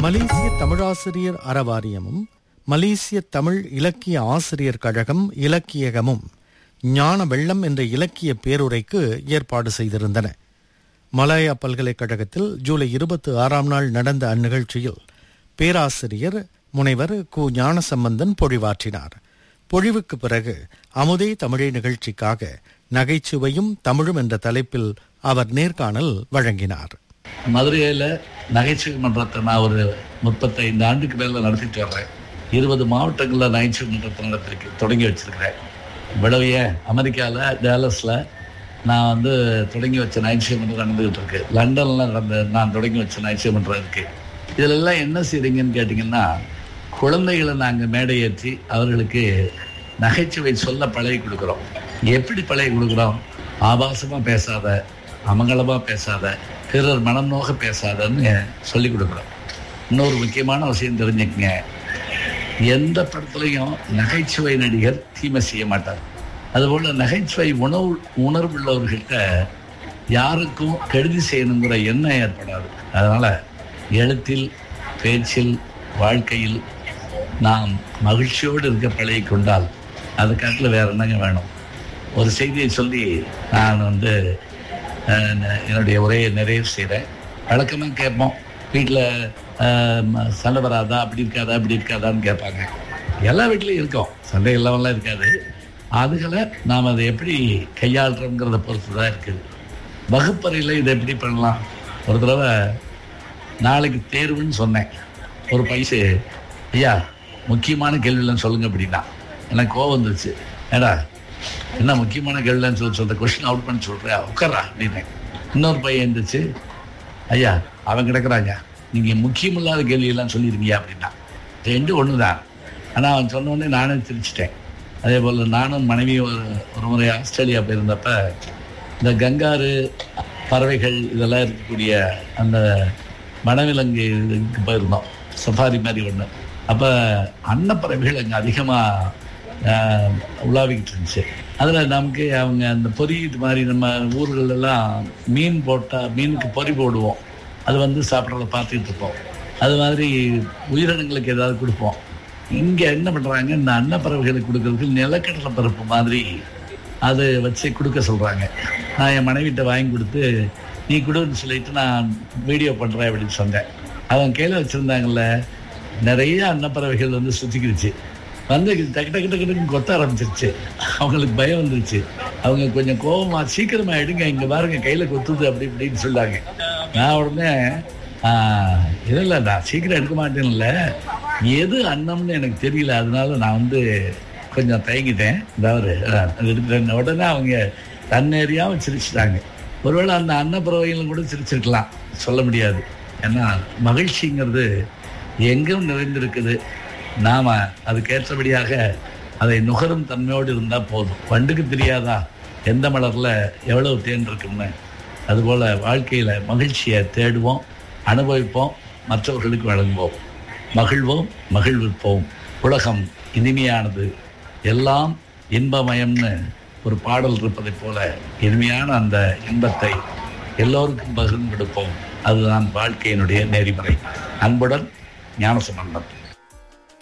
மலேசிய தமிழாசிரியர் அறவாரியமும் மலேசிய தமிழ் இலக்கிய ஆசிரியர் கழகம் இலக்கியகமும் ஞான வெள்ளம் என்ற இலக்கிய பேருரைக்கு ஏற்பாடு செய்திருந்தன மலாயா பல்கலைக்கழகத்தில் ஜூலை இருபத்தி ஆறாம் நாள் நடந்த அந்நிகழ்ச்சியில் பேராசிரியர் முனைவர் கு ஞானசம்பந்தன் பொழிவாற்றினார் பொழிவுக்கு பிறகு அமுதே தமிழே நிகழ்ச்சிக்காக நகைச்சுவையும் தமிழும் என்ற தலைப்பில் அவர் நேர்காணல் வழங்கினார் மதுரையில் நகைச்சுவை மன்றத்தை நான் ஒரு முப்பத்தைந்து ஆண்டுக்கு மேலே நடத்திட்டு வர்றேன் இருபது மாவட்டங்களில் நகைச்சுவை மன்றத்தை நடத்திருக்கு தொடங்கி வச்சிருக்கிறேன் விடவைய அமெரிக்காவில் டேலஸில் நான் வந்து தொடங்கி வச்ச நகைச்சுவை மன்றம் நடந்துகிட்டு இருக்கு லண்டனில் நடந்த நான் தொடங்கி வச்ச நகைச்சுவை மன்றம் இருக்கு இதில் எல்லாம் என்ன செய்றீங்கன்னு கேட்டிங்கன்னா குழந்தைகளை நாங்கள் மேடை ஏற்றி அவர்களுக்கு நகைச்சுவை சொல்ல பழகி கொடுக்குறோம் எப்படி பழகி கொடுக்குறோம் ஆபாசமாக பேசாத அமங்கலமாக பேசாத பிறர் மனம் நோக பேசாதன்னு சொல்லி கொடுக்குறோம் இன்னொரு முக்கியமான விஷயம் தெரிஞ்சுக்கங்க எந்த படத்துலையும் நகைச்சுவை நடிகர் தீமை செய்ய மாட்டார் அதுபோல் நகைச்சுவை உணவு உணர்வுள்ளவர்கிட்ட யாருக்கும் கெடுதி செய்யணுங்கிற எண்ணம் ஏற்படாது அதனால் எழுத்தில் பேச்சில் வாழ்க்கையில் நாம் மகிழ்ச்சியோடு இருக்க பழகி கொண்டால் அது காட்டில் வேற என்னங்க வேணும் ஒரு செய்தியை சொல்லி நான் வந்து அஹ், என்னுடைய உரையை நிறைவு செய்கிறேன் வழக்கமாக கேட்போம் வீட்டில் சண்டை வராதா அப்படி இருக்காதா இப்படி இருக்காதான்னு கேட்பாங்க எல்லா வீட்லேயும் இருக்கும் சண்டை இல்லாமலாம் இருக்காது அதுகளை நாம் அதை எப்படி கையாளுறோங்கிறத பொறுத்து தான் இருக்குது வகுப்பறையில் இதை எப்படி பண்ணலாம் ஒரு தடவை நாளைக்கு தேர்வுன்னு சொன்னேன் ஒரு பைசு ஐயா முக்கியமான கேள்விலாம் சொல்லுங்க அப்படின்னா எனக்கு கோவம் வந்துருச்சு ஏடா என்ன முக்கியமான கேள்விலாம் சொல்லி சொல்ற கொஸ்டின் அவுட் பண்ணி சொல்றியா உட்காரா அப்படின்னேன் இன்னொரு பையன் இருந்துச்சு ஐயா அவன் கிடக்குறாங்க நீங்கள் முக்கியமில்லாத கேள்வியெல்லாம் சொல்லியிருக்கீங்க அப்படின்னா ரெண்டு ஒன்று தான் ஆனால் அவன் சொன்ன உடனே நானே சிரிச்சிட்டேன் அதே போல் நானும் மனைவி ஒரு ஒரு முறை ஆஸ்திரேலியா போயிருந்தப்ப இந்த கங்காரு பறவைகள் இதெல்லாம் இருக்கக்கூடிய அந்த வனவிலங்கு இதுக்கு போயிருந்தோம் சஃபாரி மாதிரி ஒன்று அப்போ அன்னப்பறவைகள் அங்கே அதிகமாக உலாவிக்கிட்டு இருந்துச்சு அதில் நமக்கு அவங்க அந்த பொறி இது மாதிரி நம்ம ஊர்கள் எல்லாம் மீன் போட்டால் மீனுக்கு பொறி போடுவோம் அது வந்து சாப்பிட்றத பார்த்துக்கிட்டு இருப்போம் அது மாதிரி உயிரினங்களுக்கு ஏதாவது கொடுப்போம் இங்கே என்ன பண்ணுறாங்க இந்த அன்னப்பறவைகளுக்கு கொடுக்கறதுக்கு நிலக்கடலை பருப்பு மாதிரி அது வச்சு கொடுக்க சொல்கிறாங்க நான் என் மனைவிட்ட வாங்கி கொடுத்து நீ கொடுன்னு சொல்லிட்டு நான் வீடியோ பண்ணுறேன் அப்படின்னு சொன்னேன் அவன் கையில் வச்சுருந்தாங்கல்ல நிறைய அன்னப்பறவைகள் வந்து சுற்றிக்கிடுச்சு வந்து டக்கு டக்கு டக்கு டக்குன்னு கொத்த ஆரம்பிச்சிருச்சு அவங்களுக்கு பயம் வந்துருச்சு அவங்க கொஞ்சம் கோபமா சீக்கிரமா எடுங்க இங்க பாருங்க கையில கொத்துது அப்படி இப்படின்னு சொல்லாங்க நான் உடனே ஆஹ், இல்ல இல்ல நான் சீக்கிரம் எடுக்க மாட்டேன்ல எது அன்னம்னு எனக்கு தெரியல அதனால நான் வந்து கொஞ்சம் தயங்கிட்டேன் அதாவது அஹ், அது எடுத்துட்டேன் உடனே அவங்க தன்னேறியாம சிரிச்சிட்டாங்க ஒருவேளை அந்த அன்னப்பறவைகளும் கூட சிரிச்சிருக்கலாம் சொல்ல முடியாது ஏன்னா மகிழ்ச்சிங்கிறது எங்கும் நிறைந்திருக்குது நாம அதுக்கேற்றபடியாக அதை நுகரும் தன்மையோடு இருந்தால் போதும் வண்டுக்கு தெரியாதா எந்த மலர்ல எவ்வளவு தேன் இருக்குன்னு அதுபோல வாழ்க்கையில மகிழ்ச்சியை தேடுவோம் அனுபவிப்போம் மற்றவர்களுக்கு வழங்குவோம் மகிழ்வோம் மகிழ்விப்போம் உலகம் இனிமையானது எல்லாம் இன்பமயம்னு ஒரு பாடல் இருப்பதைப் போல இனிமையான அந்த இன்பத்தை எல்லோருக்கும் பகிர்ந்து கொடுப்போம் அதுதான் வாழ்க்கையினுடைய நெறிமுறை அன்புடன் ஞானசம்பந்தம்